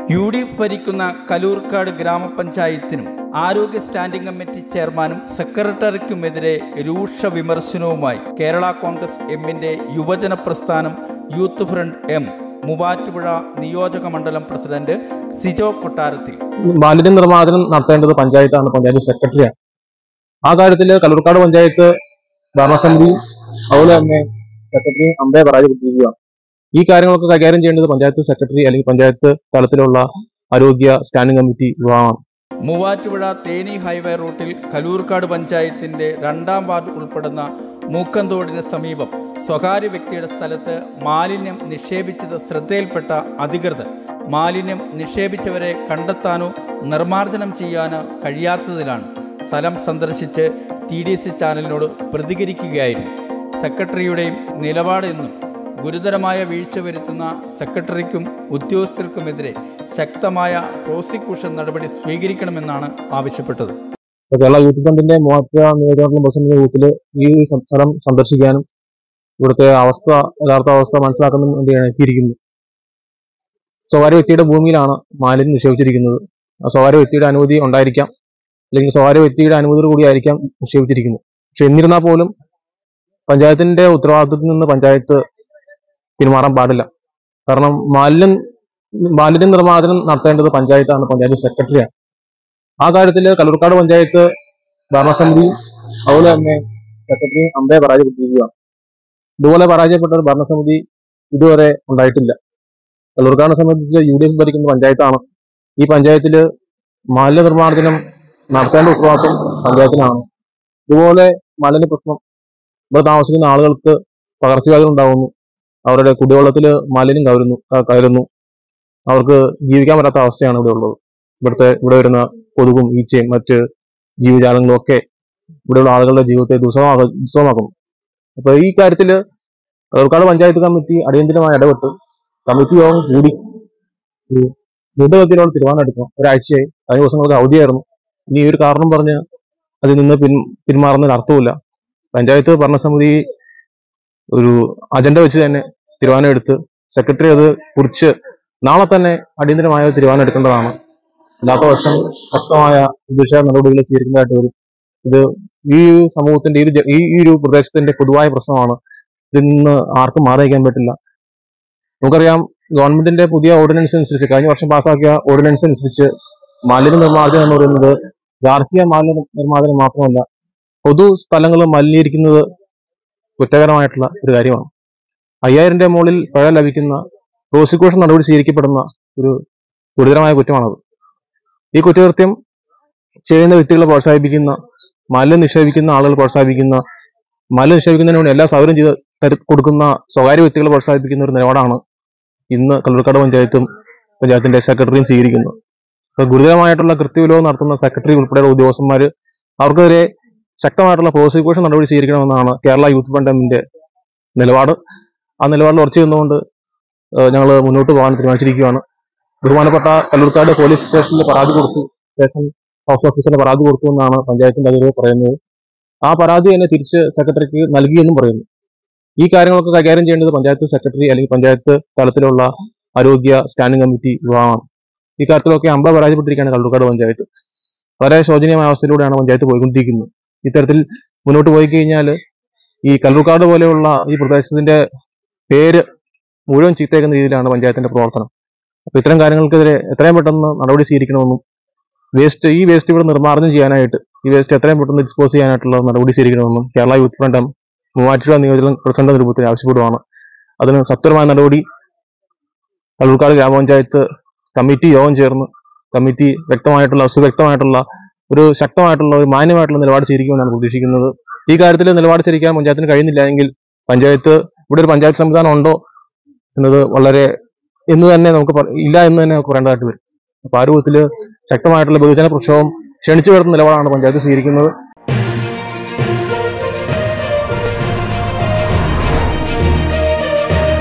U D F ഭരിക്കുന്ന കലൂർക്കാട് ഗ്രാമപഞ്ചായത്തിനും ആരോഗ്യ standing committee ചെയർമാനും സെക്രട്ടറിക്കുമെതിരെ രൂക്ഷ വിമർശനവുമായി കേരള കോൺഗ്രസ് എമ്മിന്റെ യുവജന പ്രസ്ഥാനം യൂത്ത് ഫ്രണ്ട് എം മൂവാറ്റുപുഴ നിയോജക മണ്ഡലം പ്രസിഡന്റ് സിജോ കൊട്ടാരത്തിൽ മാലിന്യ നിർമ്മാർജ്ജനം നടത്തേണ്ടത് പഞ്ചായത്താണ് പഞ്ചായത്ത് സെക്രട്ടറിയാണ് ആ കാര്യത്തിൽ കല്ലൂർക്കാട് പഞ്ചായത്ത് ഭരണസമിതി അതുപോലെ തന്നെ സെക്രട്ടറി അമ്പയെ പരാജയപ്പെട്ടിരിക്കുകയാണ് ഈ കാര്യങ്ങളൊക്കെ കൈകാര്യം ചെയ്യേണ്ടത് പഞ്ചായത്ത് സെക്രട്ടറി അല്ലെങ്കിൽ പഞ്ചായത്ത് തലത്തിലുള്ള ആരോഗ്യ സ്റ്റാൻഡിംഗ് കമ്മിറ്റി വിഭാഗമാണ് മൂവാറ്റുപുഴ തേനി ഹൈവേ റൂട്ടിൽ കലൂർക്കാട് പഞ്ചായത്തിന്റെ രണ്ടാം വാർഡ് ഉൾപ്പെടുന്ന മൂക്കന്തോടിന് സമീപം സ്വകാര്യ വ്യക്തിയുടെ സ്ഥലത്ത് മാലിന്യം നിക്ഷേപിച്ചത് ശ്രദ്ധയിൽപ്പെട്ട അധികൃതർ മാലിന്യം നിക്ഷേപിച്ചവരെ കണ്ടെത്താനോ നിർമ്മാർജ്ജനം ചെയ്യാനോ കഴിയാത്തതിലാണ് സ്ഥലം സന്ദർശിച്ച് ടി ഡി സി ചാനലിനോട് പ്രതികരിക്കുകയായിരുന്നു സെക്രട്ടറിയുടെയും നിലപാട് എന്നും ഗുരുതരമായ വീഴ്ച വരുത്തുന്ന സെക്രട്ടറിക്കും ഉദ്യോഗസ്ഥർക്കുമെതിരെ ശക്തമായ പ്രോസിക്യൂഷൻ നടപടി സ്വീകരിക്കണമെന്നാണ് ആവശ്യപ്പെട്ടത് ഇപ്പൊ കേരള യൂത്ത് ഫണ്ടിന്റെ മൂവാറ്റുപുഴ നിയോജകമണ്ഡലം പ്രസിഡന്റ് യൂത്തിൽ ഈ സം- സ്ഥലം സന്ദർശിക്കാനും ഇവിടുത്തെ അവസ്ഥ യഥാർത്ഥ അവസ്ഥ മനസ്സിലാക്കുന്നതിന് വേണ്ടിയാണ് എത്തിയിരിക്കുന്നത് സ്വകാര്യ വ്യക്തിയുടെ ഭൂമിയിലാണ് മാലിന്യം നിക്ഷേപിച്ചിരിക്കുന്നത് ആ സ്വകാര്യ വ്യക്തിയുടെ അനുമതി ഉണ്ടായിരിക്കാം അല്ലെങ്കിൽ സ്വകാര്യ വ്യക്തിയുടെ അനുമതിയോട് കൂടിയായിരിക്കാം നിക്ഷേപിച്ചിരിക്കുന്നത് പക്ഷെ എന്നിരുന്നാൽ പോലും പഞ്ചായത്തിന്റെ ഉത്തരവാദിത്വത്തിൽ നിന്ന് പഞ്ചായത്ത് പിന്മാറാൻ പാടില്ല കാരണം മാലിന്യം മാലിന്യ നിർമ്മാർജ്ജനം നടത്തേണ്ടത് പഞ്ചായത്താണ് പഞ്ചായത്ത് സെക്രട്ടറിയാണ് ആ കാര്യത്തിൽ കല്ലൂർക്കാട് പഞ്ചായത്ത് ഭരണസമിതി അതുപോലെ തന്നെ സെക്രട്ടറി അമ്പയെ പരാജയപ്പെട്ടിരിക്കുകയാണ് ഇതുപോലെ പരാജയപ്പെട്ട ഒരു ഭരണസമിതി ഇതുവരെ ഉണ്ടായിട്ടില്ല കല്ലൂർക്കാടിനെ സംബന്ധിച്ച് യു ഡി എഫ് ഭരിക്കുന്ന പഞ്ചായത്താണ് ഈ പഞ്ചായത്തിൽ മാലിന്യ നിർമ്മാർജ്ജനം നടത്തേണ്ട ഉത്തരവാദിത്വം പഞ്ചായത്തിനാണ് ഇതുപോലെ മാലിന്യ പ്രശ്നം ഇവിടെ താമസിക്കുന്ന ആളുകൾക്ക് പകർച്ചവ്യാധികൾ ഉണ്ടാകുന്നു അവരുടെ കുടിവെള്ളത്തിൽ മാലിന്യം കവരുന്നു ക- കയറുന്നു അവർക്ക് ജീവിക്കാൻ പറ്റാത്ത അവസ്ഥയാണ് ഇവിടെ ഉള്ളത് ഇവിടുത്തെ ഇവിടെ വരുന്ന കൊതുകും ഈച്ചയും മറ്റ് ജീവജാലങ്ങളും ഒക്കെ ഇവിടെയുള്ള ആളുകളുടെ ജീവിതത്തെ ദുസ്സഹമാക്ക ദുസ്സഹമാക്കുന്നു അപ്പൊ ഈ കാര്യത്തിൽ കലർക്കാട് പഞ്ചായത്ത് കമ്മിറ്റി അടിയന്തരമായി ഇടപെട്ട് കമ്മിറ്റി യോഗം കൂടി ഒരു ദ്രുതഗതിയിലുള്ള തീരുമാനം എടുക്കണം ഒരാഴ്ചയായി കഴിഞ്ഞ ദിവസങ്ങൾക്ക് അവധിയായിരുന്നു ഇനി ഈ ഒരു കാരണം പറഞ്ഞ് അതിൽ നിന്ന് പിൻ പിന്മാറുന്നതിന് അർത്ഥമില്ല പഞ്ചായത്ത് ഭരണസമിതി ഒരു അജണ്ട വെച്ച് തന്നെ തീരുമാനം എടുത്ത് സെക്രട്ടറി അത് കുറിച്ച് നാളെ തന്നെ അടിയന്തരമായ ഒരു തീരുമാനം എടുക്കേണ്ടതാണ് അല്ലാത്ത വർഷം ശക്തമായ പ്രതിഷേധ നടപടികൾ സ്വീകരിക്കുന്നതായിട്ട് വരും ഇത് ഈ സമൂഹത്തിന്റെ ഈ ഒരു ജ- ഈ ഈ ഒരു പ്രദേശത്തിന്റെ പൊതുവായ പ്രശ്നമാണ് ഇതിൽ നിന്ന് ആർക്കും മാറി നിൽക്കാൻ പറ്റില്ല നമുക്കറിയാം ഗവൺമെന്റിന്റെ പുതിയ ഓർഡിനൻസ് അനുസരിച്ച് കഴിഞ്ഞ വർഷം പാസ്സാക്കിയ ഓർഡിനൻസ് അനുസരിച്ച് മാലിന്യ നിർമ്മാർജ്ജനം എന്ന് പറയുന്നത് ഗാർഹിക മാലിന്യ നിർമ്മാർജ്ജനം മാത്രമല്ല പൊതു സ്ഥലങ്ങൾ മലിനീകരിക്കുന്നത് കുറ്റകരമായിട്ടുള്ള ഒരു കാര്യമാണ് അയ്യായിരം രൂപ മുകളിൽ പിഴ ലഭിക്കുന്ന പ്രോസിക്യൂഷൻ നടപടി സ്വീകരിക്കപ്പെടുന്ന ഒരു ഗുരുതരമായ കുറ്റമാണത് ഈ കുറ്റകൃത്യം ചെയ്യുന്ന വ്യക്തികളെ പ്രോത്സാഹിപ്പിക്കുന്ന മാലിന്യം നിക്ഷേപിക്കുന്ന ആളുകൾ പ്രോത്സാഹിപ്പിക്കുന്ന മാലിന്യം നിക്ഷേപിക്കുന്നതിന് വേണ്ടി എല്ലാ സൗകര്യം ചെയ്ത് തരു- കൊടുക്കുന്ന സ്വകാര്യ വ്യക്തികളെ പ്രോത്സാഹിപ്പിക്കുന്ന ഒരു നിലപാടാണ് ഇന്ന് കല്ലൂർക്കാട് പഞ്ചായത്തും പഞ്ചായത്തിന്റെ സെക്രട്ടറിയും സ്വീകരിക്കുന്നത് അപ്പൊ ഗുരുതരമായിട്ടുള്ള കൃത്യവിലോപം നടത്തുന്ന സെക്രട്ടറി ഉൾപ്പെടെയുള്ള ഉദ്യോഗസ്ഥന്മാർ അവർക്കെതിരെ ശക്തമായിട്ടുള്ള പ്രോസിക്യൂഷൻ നടപടി സ്വീകരിക്കണമെന്നാണ് കേരള യൂത്ത് ഫണ്ട് എമ്മിന്റെ നിലപാട് ആ നിലപാടിൽ ഉറച്ചു നിന്നുകൊണ്ട് ഞങ്ങൾ മുന്നോട്ട് പോകാൻ തീരുമാനിച്ചിരിക്കുകയാണ് ബഹുമാനപ്പെട്ട കല്ലൂർക്കാട് പോലീസ് സ്റ്റേഷനിൽ പരാതി കൊടുത്തു സ്റ്റേഷൻ ഹൗസ് ഓഫീസറിന് പരാതി കൊടുത്തു എന്നാണ് പഞ്ചായത്തിന്റെ അധികൃതർ പറയുന്നത് ആ പരാതി തന്നെ തിരിച്ച് സെക്രട്ടറിക്ക് നൽകിയെന്നും പറയുന്നു ഈ കാര്യങ്ങളൊക്കെ കൈകാര്യം ചെയ്യേണ്ടത് പഞ്ചായത്ത് സെക്രട്ടറി അല്ലെങ്കിൽ പഞ്ചായത്ത് തലത്തിലുള്ള ആരോഗ്യ സ്റ്റാൻഡിംഗ് കമ്മിറ്റി വിഭാഗമാണ് ഈ കാര്യത്തിലൊക്കെ അമ്പ പരാജയപ്പെട്ടിരിക്കുകയാണ് കല്ലൂർക്കാട് പഞ്ചായത്ത് വളരെ ശോചനീയമായ അവസ്ഥയിലൂടെയാണ് പഞ്ചായത്ത് പോയിക്കൊണ്ടിരിക്കുന്നത് ഇത്തരത്തിൽ മുന്നോട്ട് പോയി കഴിഞ്ഞാൽ ഈ കല്ലൂർക്കാട് പോലെയുള്ള ഈ പ്രദേശത്തിന്റെ പേര് മുഴുവൻ ചീത്തയേക്കുന്ന രീതിയിലാണ് പഞ്ചായത്തിന്റെ പ്രവർത്തനം അപ്പൊ ഇത്തരം കാര്യങ്ങൾക്കെതിരെ എത്രയും പെട്ടെന്ന് നടപടി സ്വീകരിക്കണമെന്നും വേസ്റ്റ് ഈ വേസ്റ്റ് ഇവിടെ നിർമ്മാർജ്ജനം ചെയ്യാനായിട്ട് ഈ വേസ്റ്റ് എത്രയും പെട്ടെന്ന് ഡിസ്പോസ് ചെയ്യാനായിട്ടുള്ള നടപടി സ്വീകരിക്കണമെന്നും Kerala youth front M Muvattupuzha നിയോജക പ്രസിഡന്റ് രൂപത്തിൽ ആവശ്യപ്പെടുവാണ് അതിന് സത്വരമായ നടപടി കല്ലൂർക്കാട് ഗ്രാമപഞ്ചായത്ത് കമ്മിറ്റി യോഗം ചേർന്ന് കമ്മിറ്റി വ്യക്തമായിട്ടുള്ള സുവ്യക്തമായിട്ടുള്ള ഒരു ശക്തമായിട്ടുള്ള ഒരു മാന്യമായിട്ടുള്ള നിലപാട് സ്വീകരിക്കുമെന്നാണ് പ്രതീക്ഷിക്കുന്നത് ഈ കാര്യത്തിൽ നിലപാട് സ്വീകരിക്കാൻ പഞ്ചായത്തിന് കഴിയുന്നില്ല എങ്കിൽ പഞ്ചായത്ത് ഇവിടെ ഒരു പഞ്ചായത്ത് സംവിധാനം ഉണ്ടോ എന്നത് വളരെ എന്ന് തന്നെ നമുക്ക് പറ- ഇല്ല എന്ന് തന്നെ നമുക്ക് പറയേണ്ടതായിട്ട് വരും അപ്പൊ ആ രൂപത്തിൽ ശക്തമായിട്ടുള്ള ബഹുജന പ്രക്ഷോഭം ക്ഷണിച്ചു വരുന്ന നിലപാടാണ് പഞ്ചായത്ത് സ്വീകരിക്കുന്നത്